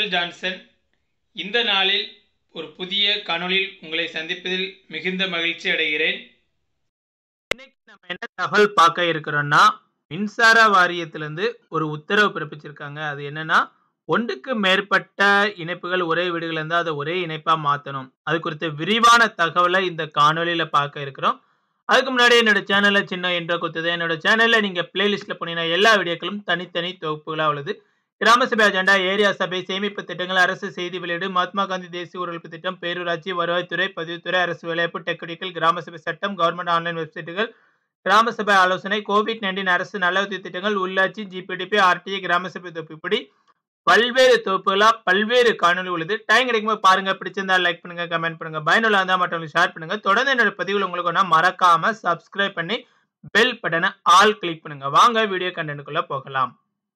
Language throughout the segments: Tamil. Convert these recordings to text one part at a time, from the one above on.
மைக்கேல் ஜான்சன் இந்த நாளில் ஒரு புதிய காணொளியில் உங்களை சந்திப்பதில் மிகுந்த மகிழ்ச்சி அடைகிறேன் இன்னைக்கு நம்ம என்ன தகவல் பார்க்க இருக்கிறோம்னா மின்சார வாரியத்திலிருந்து ஒரு உத்தரவு பிறப்பிச்சிருக்காங்க அது என்னன்னா ஒன்றுக்கு மேற்பட்ட இணைப்புகள் ஒரே வீடுகள் இருந்தால் அதை ஒரே இணைப்பா மாற்றணும் அது குறித்த விரிவான தகவலை இந்த காணொலியில பார்க்க இருக்கிறோம் அதுக்கு முன்னாடி என்னோட சேனல்ல சின்ன என்ற கொடுத்தது என்னோட சேனல்ல நீங்க பிளேலிஸ்ட்ல போனீங்கன்னா எல்லா வீடியோக்களும் தனித்தனி தொகுப்புகளா உள்ளது கிராம சபை அஜெண்டா ஏரியா சபை சேமிப்பு திட்டங்கள் அரசு செய்தி வெளியீடு மகாத்மா காந்தி தேசிய ஊரமைப்பு திட்டம் பேரூராட்சி வருவாய்த்துறை பதிவுத்துறை அரசு வேலைவாய்ப்பு டெக்னிக்கல் கிராம சபை சட்டம் கவர்மெண்ட் ஆன்லைன் வெப்சைட்டுகள் கிராம சபை ஆலோசனை கோவிட் நைன்டீன் அரசு நலவுதவி திட்டங்கள் உள்ளாட்சி ஜிபிடிபி ஆர்டிஏ கிராம சபை தொகுப்பு இப்படி பல்வேறு தொகுப்புகளா பல்வேறு காணொலி உள்ளது டைம் கிடைக்கும்போது பாருங்க பிடிச்சிருந்தா லைக் பண்ணுங்க கமெண்ட் பண்ணுங்க பயனுள்ள இருந்தா மற்றவங்களுக்கு ஷேர் பண்ணுங்க தொடர்ந்து என்னோட பதிவுகள் உங்களுக்கு ஒன்றா மறக்காம சப்ஸ்கிரைப் பண்ணி பெல் பட்டனை ஆல் கிளிக் பண்ணுங்க வாங்க வீடியோ கண்டென்ட்டுக்குள்ள போகலாம்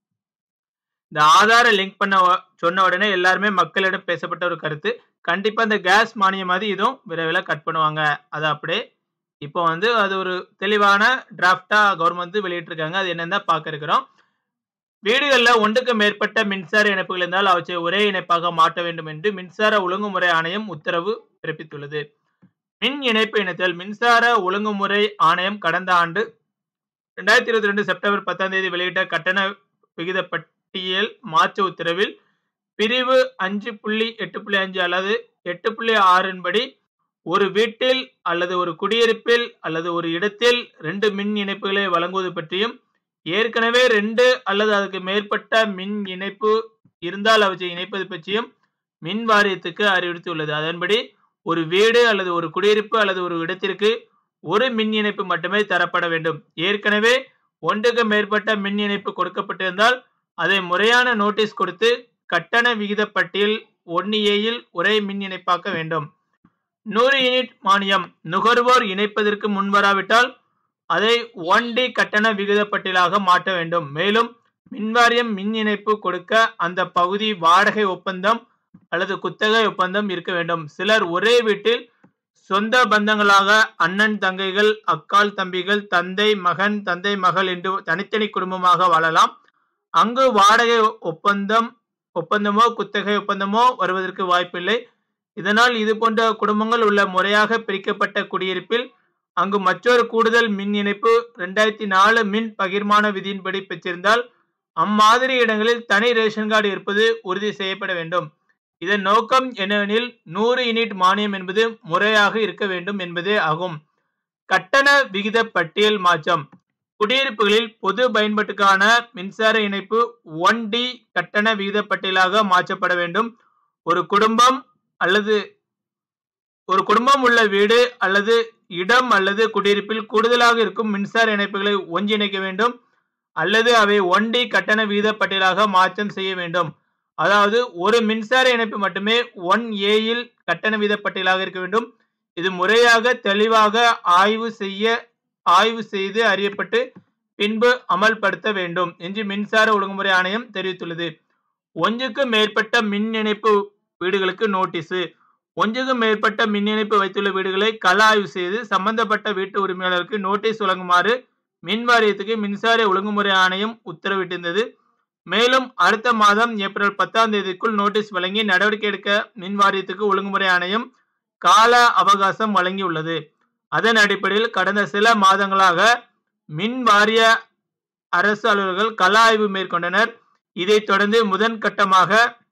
இந்த ஆதார லிங்க் பண்ண உ- சொன்ன உடனே எல்லாருமே மக்களிடம் பேசப்பட்ட ஒரு கருத்து கண்டிப்பா இந்த கேஸ் மானியம் மாதிரி இதுவும் விரைவில் கட் பண்ணுவாங்க அது அப்படியே இப்போ வந்து அது ஒரு தெளிவான டிராஃப்டா கவர்மெண்ட் வெளியிட்டிருக்காங்க அது என்னன்னு தான் பார்க்க இருக்கிறோம் வீடுகளில் ஒன்றுக்கு மேற்பட்ட மின்சார இணைப்புகள் இருந்தால் அவற்றை ஒரே இணைப்பாக மாற்ற வேண்டும் என்று மின்சார ஒழுங்குமுறை ஆணையம் உத்தரவு பிறப்பித்துள்ளது மின் இணைப்பு இணைத்தல் மின்சார ஒழுங்குமுறை ஆணையம் கடந்த ஆண்டு ரெண்டாயிரத்தி இருபத்தி ரெண்டு செப்டம்பர் பத்தாம் தேதி வெளியிட்ட கட்டண விகித பட்டியல் மாற்று உத்தரவில் பிரிவு அஞ்சு புள்ளி எட்டு புள்ளி அஞ்சு அல்லது எட்டு புள்ளி ஆறின்படி ஒரு வீட்டில் அல்லது ஒரு குடியிருப்பில் அல்லது ஒரு இடத்தில் ரெண்டு மின் இணைப்புகளை வழங்குவது பற்றியும் ஏற்கனவே ரெண்டு அல்லது அதுக்கு மேற்பட்ட மின் இணைப்பு இருந்தால் அவற்றை இணைப்பது பற்றியும் மின் வாரியத்துக்கு அறிவுறுத்தியுள்ளது அதன்படி ஒரு வீடு அல்லது ஒரு குடியிருப்பு அல்லது ஒரு இடத்திற்கு ஒரு மின் இணைப்பு மட்டுமே தரப்பட வேண்டும் ஏற்கனவே ஒன்றுக்கு மேற்பட்ட மின் இணைப்பு கொடுக்கப்பட்டிருந்தால் அதை முறையான நோட்டீஸ் கொடுத்து கட்டண விகித பட்டியல் ஒன்னு ஏயில் ஒரே மின் இணைப்பாக்க வேண்டும் நூறு யூனிட் மானியம் நுகர்வோர் இணைப்பதற்கு முன்வராவிட்டால் அதை ஒன் டி கட்டண விகித பட்டியலாக மாற்ற வேண்டும் மேலும் மின்வாரியம் மின் இணைப்பு கொடுக்க அந்த பகுதி வாடகை ஒப்பந்தம் அல்லது குத்தகை ஒப்பந்தம் இருக்க வேண்டும் சிலர் ஒரே வீட்டில் சொந்த பந்தங்களாக அண்ணன் தங்கைகள் அக்கால் தம்பிகள் தந்தை மகன் தந்தை மகள் என்று தனித்தனி குடும்பமாக வாழலாம் அங்கு வாடகை ஒப்பந்தம் ஒப்பந்தமோ குத்தகை ஒப்பந்தமோ வருவதற்கு வாய்ப்பில்லை இதனால் இது போன்ற குடும்பங்கள் உள்ள முறையாக பிரிக்கப்பட்ட குடியிருப்பில் அங்கு மற்றொரு கூடுதல் மின் இணைப்பு ரெண்டாயிரத்தி நாலு மின் பகிர்மான விதியின்படி பெற்றிருந்தால் அம்மாதிரி இடங்களில் தனி ரேஷன் கார்டு இருப்பது உறுதி செய்யப்பட வேண்டும் இதன் நோக்கம் என்னவெனில் நூறு யூனிட் மானியம் என்பது முறையாக இருக்க வேண்டும் என்பதே ஆகும் கட்டண விகித பட்டியல் மாற்றம் குடியிருப்புகளில் பொது பயன்பாட்டுக்கான மின்சார இணைப்பு ஒன் டி கட்டண விகித பட்டியலாக மாற்றப்பட வேண்டும் ஒரு குடும்பம் அல்லது ஒரு குடும்பம் உள்ள வீடு அல்லது இடம் அல்லது குடியிருப்பில் கூடுதலாக இருக்கும் மின்சார இணைப்புகளை ஒன்றிணைக்க வேண்டும் அல்லது அவை ஒன் டி கட்டண விகித பட்டியலாக மாற்றம் செய்ய வேண்டும் அதாவது ஒரு மின்சார இணைப்பு மட்டுமே ஒன் ஏயில் கட்டண விகித பட்டியலாக இருக்க வேண்டும் இது முறையாக தெளிவாக ஆய்வு செய்ய ஆய்வு செய்து அறியப்பட்டு பின்பு அமல்படுத்த வேண்டும் என்று மின்சார ஒழுங்குமுறை ஆணையம் தெரிவித்துள்ளது ஒன்றுக்கு மேற்பட்ட மின் இணைப்பு வீடுகளுக்கு நோட்டீஸு ஒன்றுக்கு மேற்பட்ட மின் இணைப்பு வைத்துள்ள வீடுகளை கள ஆய்வு செய்து சம்பந்தப்பட்ட வீட்டு உரிமையாளருக்கு நோட்டீஸ் வழங்குமாறு மின் வாரியத்துக்கு மின்சார ஒழுங்குமுறை ஆணையம் உத்தரவிட்டிருந்தது மேலும் அடுத்த மாதம் ஏப்ரல் பத்தாம் தேதிக்குள் நோட்டீஸ் வழங்கி நடவடிக்கை எடுக்க மின் வாரியத்துக்கு ஒழுங்குமுறை ஆணையம் கால அவகாசம் வழங்கியுள்ளது அதன் அடிப்படையில் கடந்த சில மாதங்களாக மின் வாரிய அரசு அலுவலர்கள் கள ஆய்வு மேற்கொண்டனர் இதைத் தொடர்ந்து முதன் கட்டமாக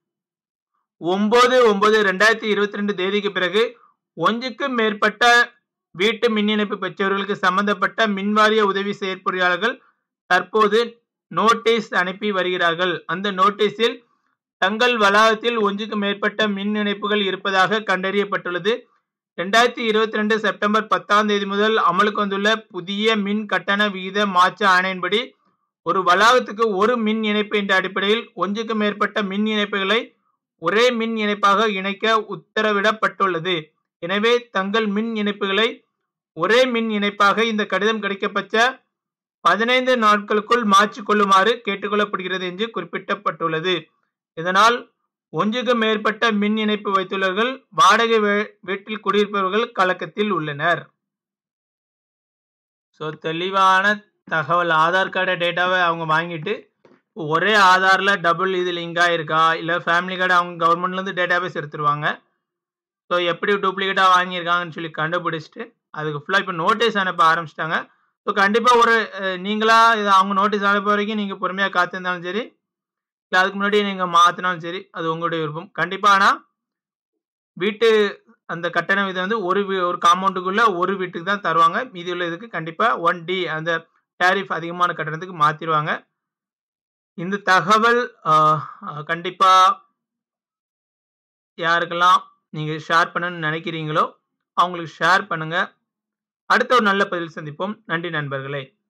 ஒன்பது ஒன்பது ரெண்டாயிரத்தி இருபத்தி ரெண்டு தேதிக்கு பிறகு ஒன்றுக்கும் மேற்பட்ட வீட்டு மின் இணைப்பு பெற்றவர்களுக்கு சம்பந்தப்பட்ட மின்வாரிய உதவி செயற்பொறியாளர்கள் தற்போது நோட்டீஸ் அனுப்பி வருகிறார்கள் அந்த நோட்டீஸில் தங்கள் வளாகத்தில் ஒன்றுக்கு மேற்பட்ட மின் இணைப்புகள் இருப்பதாக கண்டறியப்பட்டுள்ளது ரெண்டாயிரத்தி இருபத்தி ரெண்டு செப்டம்பர் பத்தாம் தேதி முதல் அமலுக்கு வந்துள்ள புதிய மின் கட்டண விகித மாற்ற ஆணையின்படி ஒரு வளாகத்துக்கு ஒரு மின் இணைப்பு என்ற அடிப்படையில் ஒன்றுக்கு மேற்பட்ட மின் இணைப்புகளை ஒரே மின் இணைப்பாக இணைக்க உத்தரவிடப்பட்டுள்ளது எனவே தங்கள் மின் இணைப்புகளை ஒரே மின் இணைப்பாக இந்த கடிதம் கிடைக்கப்பட்ட பதினைந்து நாட்களுக்குள் மாற்றிக் கொள்ளுமாறு கேட்டுக்கொள்ளப்படுகிறது என்று குறிப்பிடப்பட்டுள்ளது இதனால் ஒன்றுக்கு மேற்பட்ட மின் இணைப்பு வைத்துள்ளவர்கள் வாடகை வீ- வீட்டில் குடியிருப்பவர்கள் கலக்கத்தில் உள்ளனர் ஸோ தெளிவான தகவல் ஆதார் கார்டு டேட்டாவை அவங்க வாங்கிட்டு ஒரே ஆதார்ல டபுள் இது லிங்க் ஆயிருக்கா? இல்ல ஃபேமிலி கார்டு அவங்க கவர்மெண்ட்லேருந்து டேட்டாபேஸ் எடுத்துருவாங்க. ஸோ எப்படி டூப்ளிகேட்டா வாங்கியிருக்காங்கன்னு சொல்லி கண்டுபிடிச்சுட்டு, அதுக்கு ஃபுல்லா இப்ப நோட்டீஸ் அனுப்ப ஆரம்பிச்சுட்டாங்க. ஸோ கண்டிப்பா ஒரு அ நீங்களா இத அவங்க நோட்டீஸ் அனுப்புற வரைக்கும் நீங்க பொறுமையா காத்திருந்தாலும் சரி, இல்ல அதுக்கு முன்னாடி நீங்க மாத்துனாலும் சரி, அது உங்களுடைய விருப்பம். கண்டிப்பா ஆனா வீட்டு அந்த கட்டண விதம் வந்து ஒரு வீ ஒரு காம்பவுண்டுக்குள்ள ஒரு வீட்டுக்கு தான் தருவாங்க. மீதி உள்ள இதுக்கு கண்டிப்பா 1டி அந்த டாரிஃப் அதிகமான கட்டணத்துக்கு மாத்திருவாங்க. இந்த தகவல் அ அ கண்டிப்பா யாருக்கெல்லாம் நீங்க ஷேர் பண்ணணும்னு நினைக்கிறீங்களோ, அவங்களுக்கு ஷேர் பண்ணுங்க. அடுத்த ஒரு நல்ல பதிவில் சந்திப்போம். நன்றி நண்பர்களே!